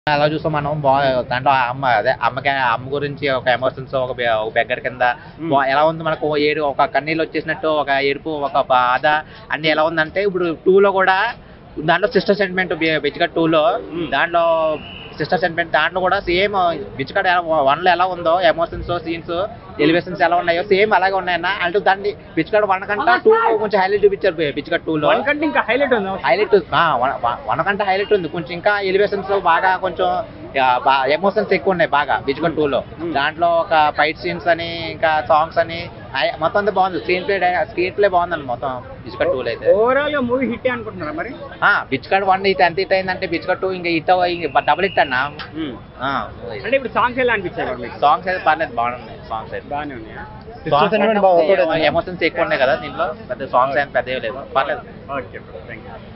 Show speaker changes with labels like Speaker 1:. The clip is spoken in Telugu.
Speaker 1: అలా చూస్తాం మనం బాగా దాంట్లో ఆ అమ్మ అదే అమ్మకి అమ్మ గురించి ఒక ఎమోషన్స్ ఒక బె- ఒక బెగ్గర్ కింద బా- ఎలా ఉంది మనకు ఓ ఏడు ఒక కన్నీళ్ళు వచ్చేసినట్టు ఒక ఏడుపు ఒక బాధ అన్ని ఎలా ఉందంటే ఇప్పుడు టూ లో కూడా దాంట్లో సిస్టర్ సెంటిమెంట్ బిచ్కట్ టూ లో దాంట్లో సిస్టర్ సెంటిమెంట్ దాంట్లో కూడా సేమ్ బిచ్కట్ వన్ లో ఎలా ఉందో ఎమోషన్స్ సీన్స్ ఎలివేషన్స్ ఎలా ఉన్నాయో సేమ్ అలాగే ఉన్నాయన్న అంటే దాన్ని బిచ్కట్ వన్ కంటే టూ కొంచెం హైలైట్ చూపించారు బిచ్కట్ టూ లో
Speaker 2: వన్ కంటే ఇంకా హైలైట్ ఉంది
Speaker 1: హైలైట్ వనకంటే హైలైట్ ఉంది కొంచెం ఇంకా ఎలివేషన్స్ బాగా కొంచెం ఎమోషన్స్ ఎక్కువ ఉన్నాయి బాగా బిజ్గన్ టూ లో
Speaker 2: Hmm.
Speaker 1: దాంట్లో ఒక ఫైట్ సీన్స్ అని ఇంకా సాంగ్స్ అని అయ్- మొత్తం అంతా బాగుంది స్క్రీన్ ప్లే స్క్రీన్ ప్లే బాగుందండి మొత్తం బిజ్కట్ టూ లో అయితే
Speaker 2: ఓవరాల్ గా మూవీ హిట్ అనుకుంటున్నారా మరి
Speaker 1: బిచ్కట్ వన్ ఇట్ ఎంత హిట్ అయిందంటే బిచ్కట్ టూ ఇంకా హిట్ డబుల్ హిట్ అన్న
Speaker 2: అంటే ఇప్పుడు సాంగ్స్ ఎలా అనిపించాయి మరి మీకు
Speaker 1: సాంగ్స్ అయితే పర్లేదు బాగున్నాయి సాంగ్స్ అయితే
Speaker 2: బాగానే ఉన్నాయా
Speaker 1: ఎమోషన్స్ ఎక్కువ ఉన్నాయి కదా దీంట్లో పెద్ద సాంగ్స్ అయితే పెద్దవి లేదు పర్లేదు
Speaker 2: ఓకే థ్యాంక్ యూ